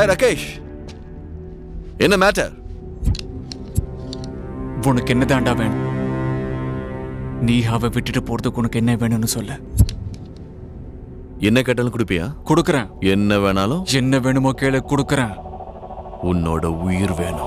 hi Rakesh என்ன matter உனக்கு என்னதாண்டா வேணும் நீ அவ விட்டுட்டு போறதுக்கு உனக்கு என்ன வேணும்னு சொல்லு என்ன கேட்டாலும் கொடுப்பியா கொடுக்கறேன் என்ன வேணாலும் என்ன வேணுமோ கேளு கொடுக்கறேன் உன்னோட உயிர் வேணும்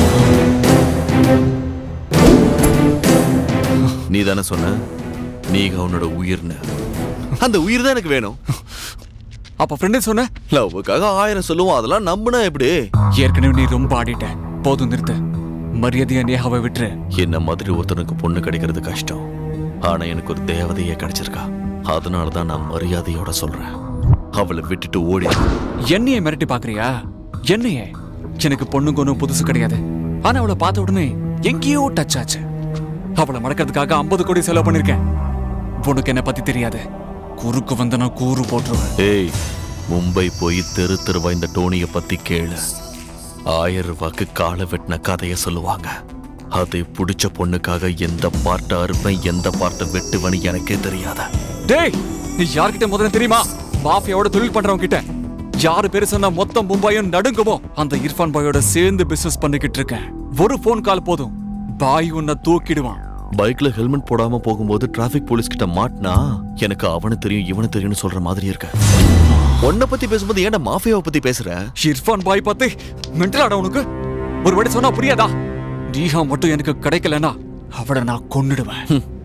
நீ தானே சொன்ன நீங்க உன்னோட உயிர்னு அந்த உயிர் தான் எனக்கு வேணும் அப்ப ஃப்ரெண்டு சொன்ன லவ்வுக்காக ஆயிரம் சொல்லுவோம் அதெல்லாம் நம்புனா எப்படி ஏற்கனவே நீ ரொம்ப ஆடிட்ட போதும் நிறுத்து மரியாதையா நீ அவ விட்டுரு என்ன மாதிரி ஒருத்தனுக்கு பொண்ணு கிடைக்கிறது கஷ்டம் ஆனா எனக்கு ஒரு தேவதையே கிடைச்சிருக்கா அதனால தான் நான் மரியாதையோட சொல்றேன் அவளை விட்டுட்டு ஓடி என்னைய மிரட்டி பாக்குறியா என்னைய எனக்கு பொண்ணுங்க ஒன்றும் புதுசு கிடையாது ஆனா அவளை பார்த்த உடனே எங்கேயோ டச் ஆச்சு அவளை மடக்கிறதுக்காக ஐம்பது கோடி செலவு பண்ணிருக்கேன் உனக்கு என்ன பத்தி தெரியாது குறுக்கு வந்த நான் கூறு போட்டுருவேன் ஏய் மும்பை போய் தெரு தெருவா இந்த டோனிய பத்தி கேளு ஆயிரம் ரூபாய்க்கு காலை வெட்டின கதைய சொல்லுவாங்க அதை பிடிச்ச பொண்ணுக்காக எந்த பார்ட்டை அறுப்பேன் எந்த பார்ட்டை வெட்டுவேன்னு எனக்கே தெரியாத டேய் நீ யார்கிட்ட முதல்ல தெரியுமா மாஃபியாவோட தொழில் பண்றவங்க கிட்ட யாரு பேரு சொன்னா மொத்தம் மும்பையும் நடுங்குமோ அந்த இர்ஃபான் பாயோட சேர்ந்து பிசினஸ் பண்ணிக்கிட்டு இருக்கேன் ஒரு ஃபோன் கால் போதும் பாய் உன்னை தூக்கிடுவான் பைக்ல ஹெல்மெட் போடாம போகும்போது டிராஃபிக் போலீஸ் கிட்ட மாட்டினா எனக்கு அவனு தெரியும் இவனு தெரியும்னு சொல்ற மாதிரி இருக்க உன்னை பத்தி பேசும்போது ஏன்டா மாஃபியாவை பத்தி பேசுற இர்ஃபான் பாய் பார்த்து மென்டலாடா உனக்கு ஒரு வாட்டி சொன்னா புரியாதா நீஹா மட்டும் எனக்கு கிடைக்கலனா அவளை நான் கொன்னுடுவேன்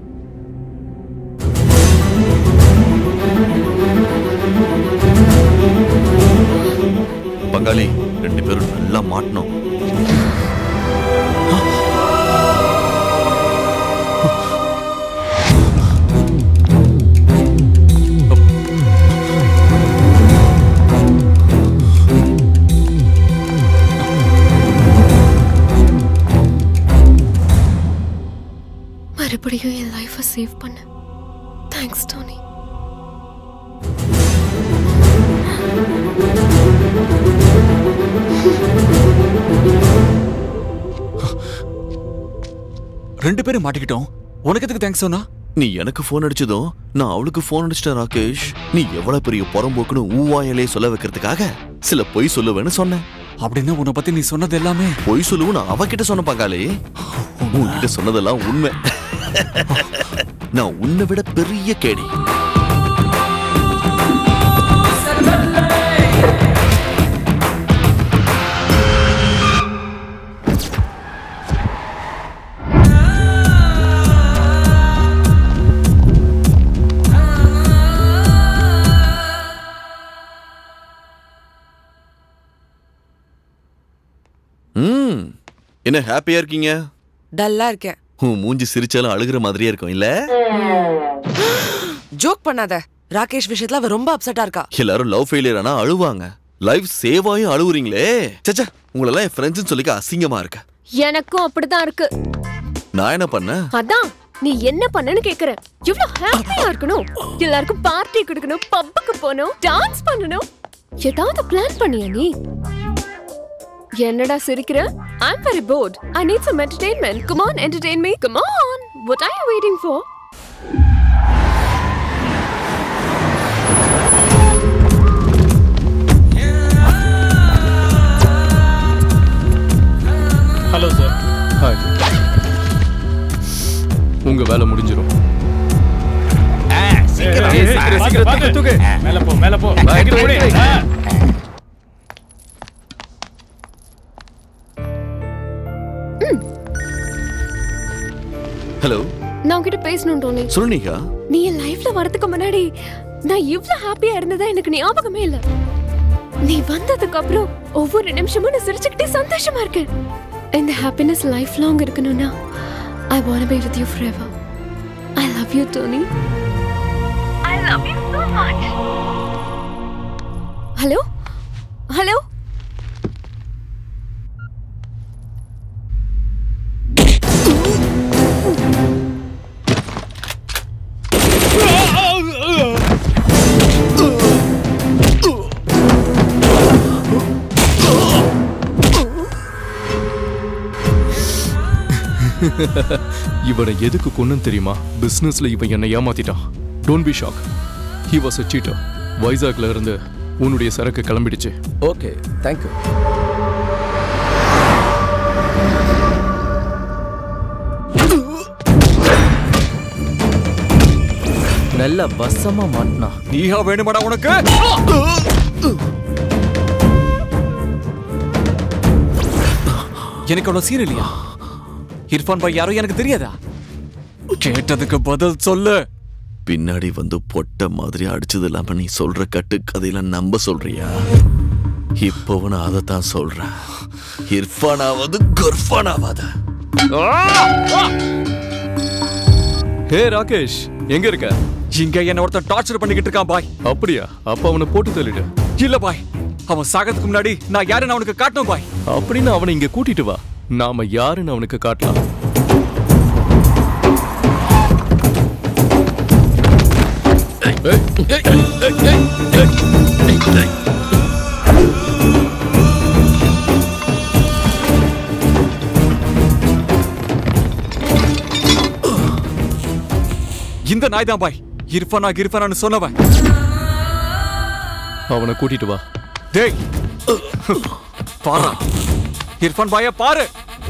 பங்காளி ரெண்டு பேரும் நல்லா மாட்டணும் மறுபடியும் என் லைஃபை சேவ் பண்ண தேங்க்ஸ் டோனி ரெண்டு பேரும் மாட்டிக்கிட்டோம் உனக்கு எதுக்கு தேங்க்ஸ் சொன்னா நீ எனக்கு ஃபோன் அடிச்சதும் நான் அவளுக்கு ஃபோன் அடிச்சிட்டேன் ராகேஷ் நீ எவ்வளவு பெரிய புறம்போக்குன்னு ஊவாயிலே சொல்ல வைக்கிறதுக்காக சில பொய் சொல்லுவேன்னு சொன்னேன் அப்படின்னா உன்னை பத்தி நீ சொன்னது எல்லாமே பொய் சொல்லுவேன்னு அவகிட்ட சொன்ன பங்காளி உன்கிட்ட சொன்னதெல்லாம் உண்மை நான் உன்னை விட பெரிய கேடி ம் என்ன ஹாப்பியா இருக்கீங்க டல்லா இருக்கேன் உன் மூஞ்சி சிரிச்சாலும் அழுகிற மாதிரியே இருக்கும் இல்ல ஜோக் பண்ணாத ராகேஷ் விஷயத்துல அவ ரொம்ப அப்செட்டா இருக்கா எல்லாரும் லவ் ஃபெயிலியர் ஆனா அழுவாங்க லைஃப் சேவ் ஆயும் அழுவுறீங்களே சச்சா உங்களெல்லாம் என் ஃப்ரெண்ட்ஸ்னு சொல்லிக்க அசிங்கமா இருக்க எனக்கும் அப்படிதான் இருக்கு நான் என்ன பண்ணேன் அதான் நீ என்ன பண்ணன்னு கேக்குறேன் எவ்வளவு ஹாப்பியா இருக்கணும் எல்லாருக்கும் பார்ட்டி கொடுக்கணும் பப்புக்கு போகணும் டான்ஸ் பண்ணணும் ஏதாவது பிளான் பண்ணியா நீ என்னடா சிரிக்கிற I'm very bored I need some entertainment come on entertain me come on what are you waiting for hello sir hi உங்க வேலை முடிஞ்சிடும் மேல போ மேல போ ஹலோ நான் உன்கிட்ட பேசணும் டோனி சொல்லுனீங்க நீ என் லைஃப்ல வரதுக்கு முன்னாடி நான் இவ்ளோ ஹாப்பியா இருந்ததா எனக்கு ஞாபகமே இல்ல நீ வந்ததுக்கு அப்புறம் ஒவ்வொரு நிமிஷமும் நான் சிரிச்சுக்கிட்டே சந்தோஷமா இருக்கேன் இந்த ஹாப்பினஸ் லைஃப் லாங் இருக்கணும்னா I want be with you forever I love you Tony I love you so much hello hello இவனை எதுக்கு கொன்னு தெரியுமா பிசினஸ்ல இவன் என்னை ஏமாத்திட்டான் don't be shock he was a cheater வைசாக்ல இருந்து உன்னுடைய சரக்கு கிளம்பிடுச்சு ஓகே தேங்க்யூ நல்ல வசமா மாட்டினா நீயா வேணுமாடா உனக்கு எனக்கு அவ்வளவு சீன் இல்லையா இர்ஃபான் பாய் யாரோ எனக்கு தெரியாதா கேட்டதுக்கு பதில் சொல்லு பின்னாடி வந்து பொட்ட மாதிரி அடிச்சது இல்லாம நீ சொல்ற கட்டு கதையெல்லாம் நம்ப சொல்றியா இப்பவும் நான் அதைத்தான் சொல்றேன் இர்ஃபானாவது குர்ஃபானாவது ஹே ராகேஷ் எங்க இருக்க இங்க என்ன ஒருத்தன் டார்ச்சர் பண்ணிக்கிட்டு இருக்கான் பாய் அப்படியா அப்ப அவனை போட்டு தள்ளிடு இல்ல பாய் அவன் சாகிறதுக்கு முன்னாடி நான் யாருன்னு அவனுக்கு காட்டணும் பாய் அப்படின்னு அவனை இங்க கூட்டிட்டு வா நாம யாருன்னு அவனுக்கு காட்டலாம் இந்த நாய் தான் பாய் இர்ஃபானா கிர்ஃபானான்னு சொன்னவன் அவனை கூட்டிட்டு வா டேய் பாரு இர்ஃபான் பாய பாரு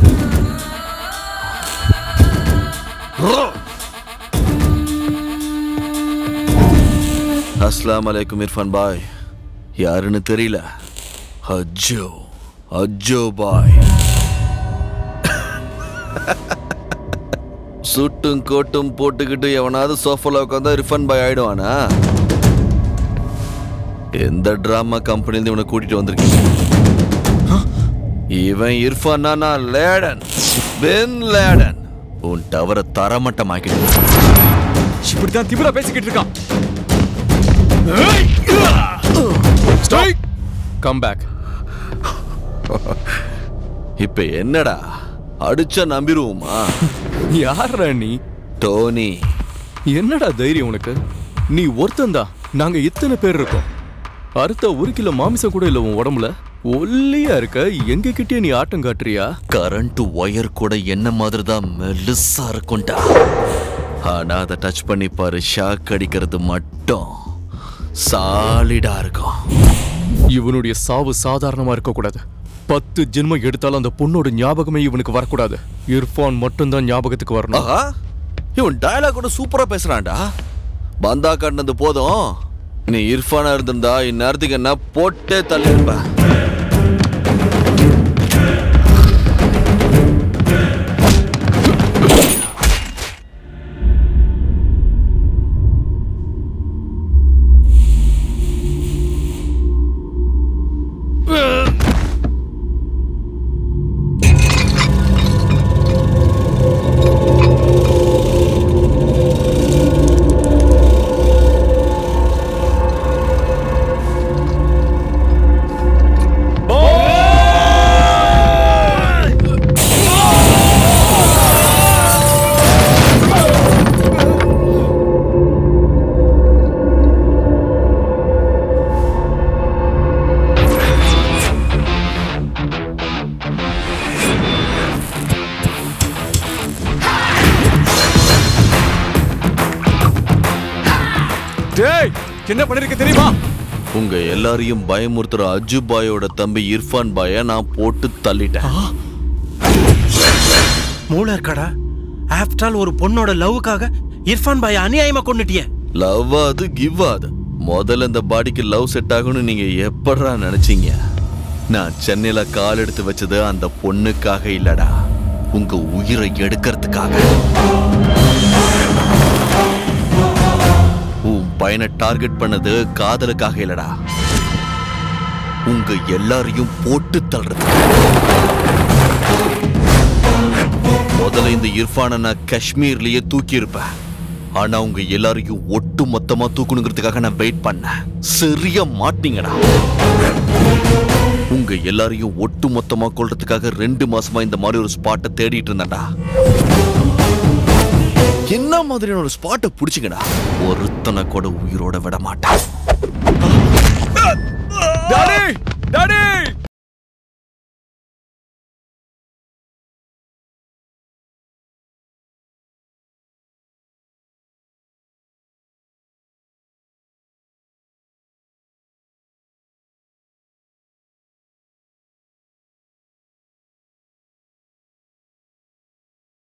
அஸ்லாம் அலைக்கும் இர்ஃபான் பாய் யாருன்னு தெரியல அஜ்ஜோ அஜ்ஜோ பாய் சுட்டும் கோட்டும் போட்டுக்கிட்டு எவனாவது சோஃபால உட்காந்தா இர்ஃபான் பாய் ஆயிடுவானா எந்த டிராமா கம்பெனில இவனை கூட்டிட்டு வந்திருக்கீங்க இவன் இர்ஃபானா நான் லேடன் பென் லேடன் உன் டவரை தரமட்டமாக்கிட்டு இப்படிதான் திமிரா பேசிக்கிட்டு இருக்கான் கம் பேக் இப்ப என்னடா அடிச்சா நம்பிடுவோமா யாரா நீ டோனி என்னடா தைரியம் உனக்கு நீ ஒருத்தன்தான் நாங்க இத்தனை பேர் இருக்கோம் அறுத்த ஒரு கிலோ மாமிசம் கூட இல்ல உன் உடம்புல ஒல்லியா இருக்க எங்க கிட்டே நீ ஆட்டம் காட்டுறியா கரண்ட் ஒயர் கூட என்ன மாதிரி தான் மெல்லுசா இருக்கும்டா ஆனா அதை டச் பண்ணி பாரு ஷாக் அடிக்கிறது மட்டும் சாலிடா இருக்கும் இவனுடைய சாவு சாதாரணமா இருக்க கூடாது பத்து ஜென்மம் எடுத்தாலும் அந்த பொண்ணோட ஞாபகமே இவனுக்கு வரக்கூடாது இர்ஃபான் மட்டும்தான் ஞாபகத்துக்கு வரணும் ஆஹா இவன் டயலாக் கூட சூப்பரா பேசுறான்டா பந்தா காட்டினது போதும் நீ இர்ஃபானா இருந்திருந்தா இந்நேரத்துக்கு என்ன போட்டே தள்ளிருப்ப டேய் என்ன பண்ணிருக்க தெரியுமா உங்க எல்லாரையும் பயமுறுத்துற அஜு பாயோட தம்பி இர்ஃபான் பாய நான் போட்டு தள்ளிட்டேன் மூளை இருக்காடா ஆஃப்டர் ஆல் ஒரு பொண்ணோட லவ்வுக்காக இர்ஃபான் பாய் அநியாயமா கொண்டுட்டியே லவ் ஆது கிவ் ஆது முதல்ல இந்த பாடிக்கு லவ் செட் ஆகும்னு நீங்க எப்படா நினைச்சீங்க நான் சென்னையில கால் எடுத்து வச்சது அந்த பொண்ணுக்காக இல்லடா உங்க உயிரை எடுக்கிறதுக்காக உன் பையனை டார்கெட் பண்ணது காதலுக்காக இல்லடா உங்க எல்லாரையும் போட்டு தள்ளுறது முதல்ல இந்த இர்ஃபானை நான் காஷ்மீர்லயே தூக்கி இருப்பேன் ஆனா உங்க எல்லாரையும் ஒட்டு மொத்தமா தூக்கணுங்கிறதுக்காக நான் வெயிட் பண்ணேன் சரியா மாட்டீங்கடா உங்க எல்லாரையும் ஒட்டு மொத்தமா கொல்றதுக்காக ரெண்டு மாசமா இந்த மாதிரி ஒரு ஸ்பாட்டை தேடிட்டு இருந்தேன்டா என்ன மாதிரியான ஒரு ஸ்பாட்டை புடிச்சிங்கடா ஒருத்தனை கூட உயிரோட விட மாட்டேன்